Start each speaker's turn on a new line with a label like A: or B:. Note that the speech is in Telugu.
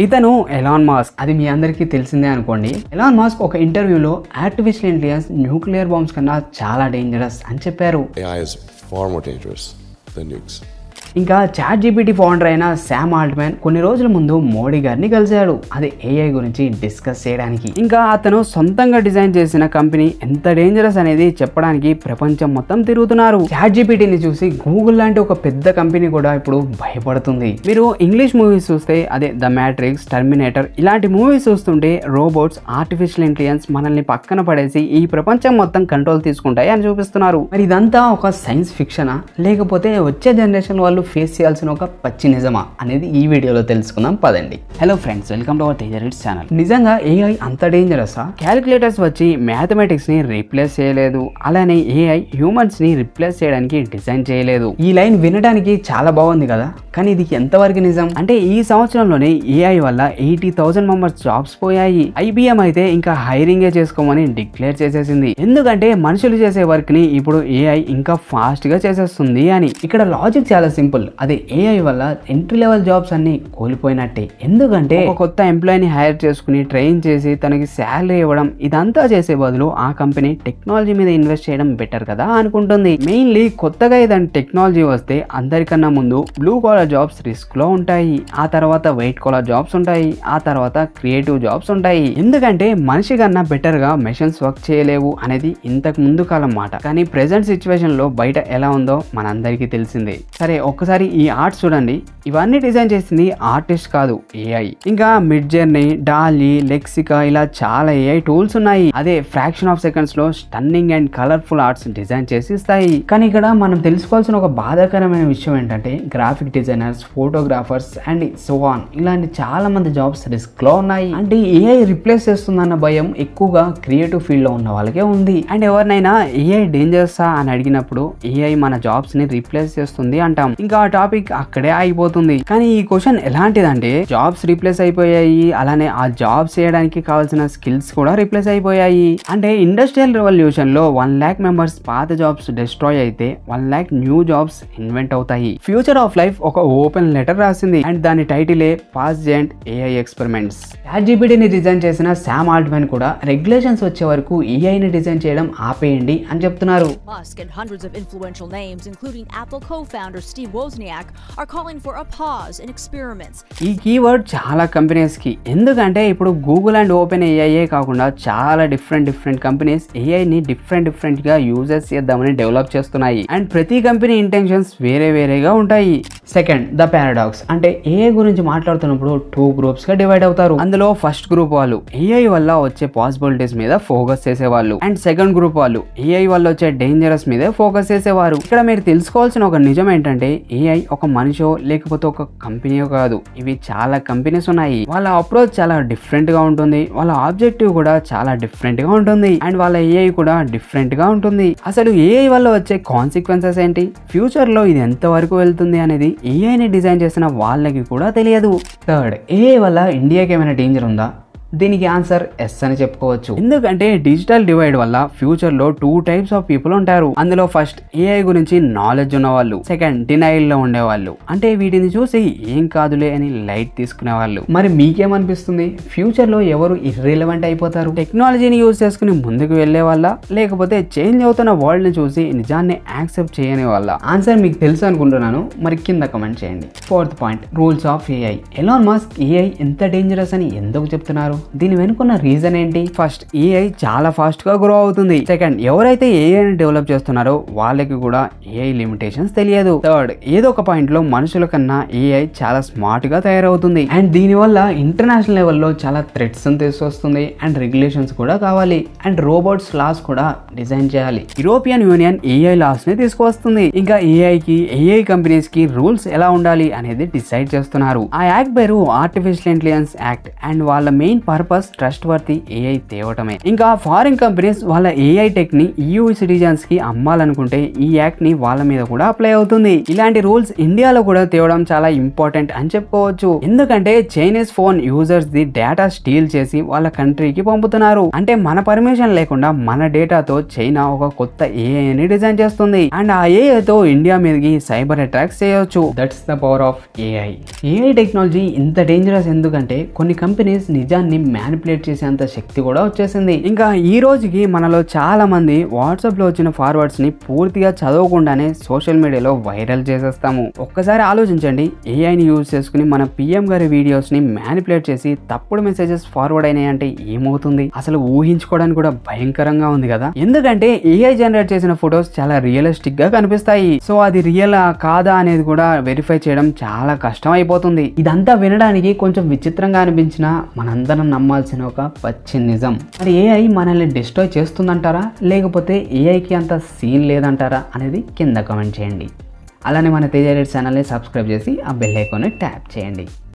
A: ఇతను ఎలాన్ మాస్క్ అది మీ అందరికీ తెలిసిందే అనుకోండి ఎలాన్ మాస్క్ ఒక ఇంటర్వ్యూలో ఆర్టిఫిషియల్ ఇంటెలిజెన్స్ న్యూక్లియర్ బాంబ్స్ కన్నా చాలా డేంజరస్ అని చెప్పారు
B: AI is far more dangerous than nukes.
A: ఇంకా చాట్ జీపీటీ ఫౌండర్ అయిన శామ్ ఆల్ట్మ్యాన్ కొన్ని రోజుల ముందు మోడీ గారిని కలిశాడు అది ఏఐ గురించి డిస్కస్ చేయడానికి ఇంకా అతను సొంతంగా డిజైన్ చేసిన కంపెనీ ఎంత డేంజరస్ అనేది చెప్పడానికి ప్రపంచం మొత్తం తిరుగుతున్నారు చాట్ జీపీటీని చూసి గూగుల్ లాంటి ఒక పెద్ద కంపెనీ కూడా ఇప్పుడు భయపడుతుంది మీరు ఇంగ్లీష్ మూవీస్ చూస్తే అదే ద మ్యాట్రిక్స్ టర్మినేటర్ ఇలాంటి మూవీస్ చూస్తుంటే రోబోట్స్ ఆర్టిఫిషియల్ ఇంటెలిజెన్స్ మనల్ని పక్కన పడేసి ఈ ప్రపంచం మొత్తం కంట్రోల్ తీసుకుంటాయి అని చూపిస్తున్నారు మరి ఇదంతా ఒక సైన్స్ ఫిక్షనా లేకపోతే వచ్చే జనరేషన్ వాళ్ళు ఫేస్ చేయాల్సిన ఒక పచ్చి నిజమా అనేది ఈ వీడియోలో తెలుసుకుందాం పదండి hello friends welcome to our తేజరిట్స్ ఛానల్ నిజంగా ఏఐ అంత డేంజరసా క్యాలిక్యులేటర్స్ వచ్చి మ్యాథమెటిక్స్ ని రీప్లేస్ చేయలేదు అలానే ఏఐ హ్యూమన్స్ ని రిప్లేస్ చేయడానికి డిజైన్ చేయలేదు ఈ లైన్ వినడానికి చాలా బాగుంది కదా కానీ ఇది ఎంతవరకు నిజం అంటే ఈ సంవత్సరంలోనే ఏఐ వల్ల ఎయిటీ థౌసండ్ మెంబర్స్ జాబ్స్ పోయాయి ఐబిఎం అయితే ఇంకా హైరింగే చేసుకోమని డిక్లేర్ చేసేసింది ఎందుకంటే మనుషులు చేసే వర్క్ ని ఇప్పుడు ఏఐ ఇంకా ఫాస్ట్ గా చేసేస్తుంది అని ఇక్కడ లాజిక్ చాలా సింపుల్ అదే ఏఐ వల్ల ఎంట్రీ లెవెల్ జాబ్స్ అన్ని కోల్పోయినట్టే ఎందుకంటే ఒక కొత్త ఎంప్లాయీని హైర్ చేసుకుని ట్రైన్ చేసి తనకి శాలరీ ఇవ్వడం ఇదంతా చేసే బదులు ఆ కంపెనీ టెక్నాలజీ మీద ఇన్వెస్ట్ చేయడం బెటర్ కదా అనుకుంటుంది మెయిన్లీ కొత్తగా ఏదైనా టెక్నాలజీ వస్తే అందరికన్నా ముందు బ్లూ కాలర్ జాబ్స్ రిస్క్ లో ఉంటాయి ఆ తర్వాత వైట్ కాలర్ జాబ్స్ ఉంటాయి ఆ తర్వాత క్రియేటివ్ జాబ్స్ ఉంటాయి ఎందుకంటే మనిషి కన్నా బెటర్ గా మెషిన్స్ వర్క్ చేయలేవు అనేది ఇంతకు ముందు కాలం మాట కానీ ప్రెసెంట్ సిచ్యువేషన్ లో బయట ఎలా ఉందో మనందరికీ తెలిసిందే సరే ఒక్కసారి ఈ ఆర్ట్స్ చూడండి ఇవన్నీ డిజైన్ చేసింది ఆర్టిస్ట్ కాదు ఏఐ ఇంకా మిడ్ జర్నీ డాలీ లెక్సికా ఇలా చాలా ఏఐ టూల్స్ ఉన్నాయి అదే ఫ్రాక్షన్ ఆఫ్ సెకండ్స్ లో stunning and colourful arts design చేసి ఇస్తాయి కానీ ఇక్కడ మనం తెలుసుకోవాల్సిన ఒక బాధాకరమైన విషయం ఏంటంటే graphic designers photographers and so on ఇలాంటి చాలా మంది జాబ్స్ రిస్క్ లో ఉన్నాయి అంటే ఏఐ రిప్లేస్ చేస్తుందన్న భయం ఎక్కువగా క్రియేటివ్ ఫీల్డ్ లో ఉన్న వాళ్ళకే ఉంది అండ్ ఎవరినైనా ఏఐ డేంజర్సా అని అడిగినప్పుడు ఏఐ మన జాబ్స్ ని రీప్లేస్ చేస్తుంది అంటాం ఇంకా ఆ టాపిక్ అక్కడే ఆగిపోతుంది కానీ ఈ క్వశ్చన్ ఎలాంటిదంటే జాబ్స్ రీప్లేస్ అయిపోయాయి అలానే ఆ జాబ్స్ చేయడానికి కావాల్సిన స్కిల్స్ కూడా రీప్లేస్ అయిపోయాయి అంటే ఇండస్ట్రియల్ రెవల్యూషన్ లో వన్ ల్యాక్ మెంబర్స్ పాత జాబ్స్ డిస్ట్రాయ్ అయితే one lakh new jobs invent అవుతాయి ఫ్యూచర్ ఆఫ్ లైఫ్ ఒక ఓపెన్ లెటర్ రాసింది అండ్ దాని టైటిలే pause giant AI experiments chat జీపీటీని డిజైన్ చేసిన శామ్ ఆల్ట్మెన్ కూడా రెగ్యులేషన్స్ వచ్చే వరకు ఏఐని డిజైన్ చేయడం ఆపేయండి అని చెప్తున్నారు
C: Musk and hundreds of influential names, including Apple co founder Steve Wozniak, are calling for a pause in experiments.
A: ఈ కీవర్డ్ చాలా కంపెనీస్ కి ఎందుకంటే ఇప్పుడు గూగుల్ అండ్ ఓపెన్ ఏఐఏ కాకుండా చాలా డిఫరెంట్ డిఫరెంట్ కంపెనీస్ ఏఐని డిఫరెంట్ డిఫరెంట్ గా యూజెస్ చేద్దామని డెవలప్ చేస్తున్నాయి అండ్ ప్రతి కంపెనీ ఇంటెన్షన్స్ వేరే వేరేగా ఉంటాయి సెకండ్ ద పారాడాక్స్ అంటే ఏఐ గురించి మాట్లాడుతున్నప్పుడు టూ గ్రూప్స్ గా డివైడ్ అవుతారు అందులో ఫస్ట్ గ్రూప్ వాళ్ళు ఏఐ వల్ల వచ్చే పాసిబిలిటీస్ మీద ఫోకస్ చేసేవాళ్ళు అండ్ సెకండ్ గ్రూప్ వాళ్ళు ఏఐ వల్ల వచ్చే డేంజరస్ మీదే ఫోకస్ చేసేవారు ఇక్కడ మీరు తెలుసుకోవాల్సిన ఒక నిజం ఏంటంటే ఏఐ ఒక మనిషో లేకపోతే ఒక కంపెనీయో కాదు ఇవి చాలా కంపెనీస్ ఉన్నాయి వాళ్ళ అప్రోచ్ చాలా డిఫరెంట్ గా ఉంటుంది వాళ్ళ ఆబ్జెక్టివ్ కూడా చాలా డిఫరెంట్ గా ఉంటుంది అండ్ వాళ్ళ ఏఐ కూడా డిఫరెంట్ గా ఉంటుంది అసలు ఏఐ వల్ల వచ్చే కాన్సిక్వెన్సెస్ ఏంటి ఫ్యూచర్ లో ఇది ఎంత వరకు వెళ్తుంది అనేది ఏఐని డిజైన్ చేసిన వాళ్ళకి కూడా తెలియదు థర్డ్ ఏఐ వల్ల ఇండియాకి ఏమైనా డేంజర్ ఉందా దీనికి ఆన్సర్ ఎస్ అని చెప్పుకోవచ్చు ఎందుకంటే డిజిటల్ డివైడ్ వల్ల ఫ్యూచర్ లో టూ టైప్స్ ఆఫ్ పీపుల్ ఉంటారు అందులో ఫస్ట్ ఏఐ గురించి నాలెడ్జ్ ఉన్న వాళ్ళు సెకండ్ డినైల్ లో ఉండేవాళ్ళు అంటే వీటిని చూసి ఏం కాదులే అని లైట్ తీసుకునే వాళ్ళు మరి మీకేమనిపిస్తుంది ఫ్యూచర్ లో ఎవరు ఇర్రిలవెంట్ అయిపోతారు టెక్నాలజీని యూజ్ చేసుకుని ముందుకు వెళ్లే వాళ్ళ లేకపోతే చేంజ్ అవుతున్న వరల్డ్ ని చూసి నిజాన్ని యాక్సెప్ట్ చేయని వాళ్ళ ఆన్సర్ మీకు తెలుసు అనుకుంటున్నాను మరి కింద కమెంట్ చేయండి fourth point rules of AI Elon Musk AI ఎంత డేంజరస్ అని ఎందుకు చెప్తున్నారు దీని వెనుకున్న రీజన్ ఏంటి ఫస్ట్ ఏఐ చాలా ఫాస్ట్ గా గ్రో అవుతుంది సెకండ్ ఎవరైతే ఏఐని డెవలప్ చేస్తున్నారో వాళ్ళకి కూడా ఏఐ లిమిటేషన్స్ తెలియదు థర్డ్ ఏదో ఒక పాయింట్ లో మనుషుల కన్నా ఏఐ చాలా స్మార్ట్ గా తయారవుతుంది అండ్ దీని వల్ల ఇంటర్నేషనల్ లెవెల్లో చాలా థ్రెట్స్ తీసుకొస్తుంది అండ్ రెగ్యులేషన్స్ కూడా కావాలి అండ్ రోబోట్స్ లాస్ కూడా డిజైన్ చేయాలి యూరోపియన్ యూనియన్ ఏఐ లాస్ ని తీసుకువస్తుంది ఇంకా ఏఐ కి ఏఐ కంపెనీస్ కి రూల్స్ ఎలా ఉండాలి అనేది డిసైడ్ చేస్తున్నారు ఆ యాక్ట్ పేరు ఆర్టిఫిషియల్ ఇంటెలిజెన్స్ యాక్ట్ అండ్ వాళ్ళ main purpose trustworthy AI తేవటమే ఇంకా ఫారిన్ కంపెనీస్ వాళ్ళ ఏఐ టెక్ ని EU సిటిజన్స్ కి అమ్మాలనుకుంటే ఈ యాక్ట్ ని వాళ్ళ మీద కూడా అప్లై అవుతుంది ఇలాంటి రూల్స్ ఇండియాలో కూడా తేవడం చాలా ఇంపార్టెంట్ అని చెప్పుకోవచ్చు ఎందుకంటే చైనీస్ ఫోన్ యూజర్స్ ది డేటా స్టీల్ చేసి వాళ్ళ కంట్రీకి పంపుతున్నారు అంటే మన పర్మిషన్ లేకుండా మన డేటాతో చైనా ఒక కొత్త ఏఐ ని డిజైన్ చేస్తుంది అండ్ ఆ ఏఐ తో ఇండియా మీదకి సైబర్ అటాక్స్ చేయొచ్చు that's the power of AI AI technology ఇంత డేంజరస్ ఎందుకంటే కొన్ని కంపెనీస్ నిజాన్ని మ్యానిపులేట్ చేసేంత శక్తి కూడా వచ్చేసింది ఇంకా ఈ రోజుకి మనలో చాలా మంది వాట్సాప్ లో వచ్చిన ఫార్వర్డ్స్ ని పూర్తిగా చదవకుండానే సోషల్ మీడియాలో వైరల్ చేసేస్తాము ఒక్కసారి ఆలోచించండి ఏఐని యూజ్ చేసుకుని మన పిఎం గారి వీడియోస్ ని మ్యానిపులేట్ చేసి తప్పుడు మెసేజెస్ ఫార్వర్డ్ అయినాయంటే ఏమవుతుంది అసలు ఊహించుకోవడానికి కూడా భయంకరంగా ఉంది కదా ఎందుకంటే ఏఐ జనరేట్ చేసిన ఫొటోస్ చాలా రియలిస్టిక్ గా కనిపిస్తాయి సో అది రియల్ కాదా అనేది కూడా వెరిఫై చేయడం చాలా కష్టం అయిపోతుంది ఇదంతా వినడానికి కొంచెం విచిత్రంగా అనిపించినా మనందరం నమ్మాల్సిన ఒక పచ్చి నిజం మరి ఏఐ మనల్ని డిస్ట్రాయ్ చేస్తుందంటారా లేకపోతే ఏఐకి అంత సీన్ లేదంటారా అనేది కింద కామెంట్ చేయండి అలానే మన తేజ ఛానల్ని సబ్స్క్రైబ్ చేసి ఆ బెల్ ఐకాన్ని ట్యాప్ చేయండి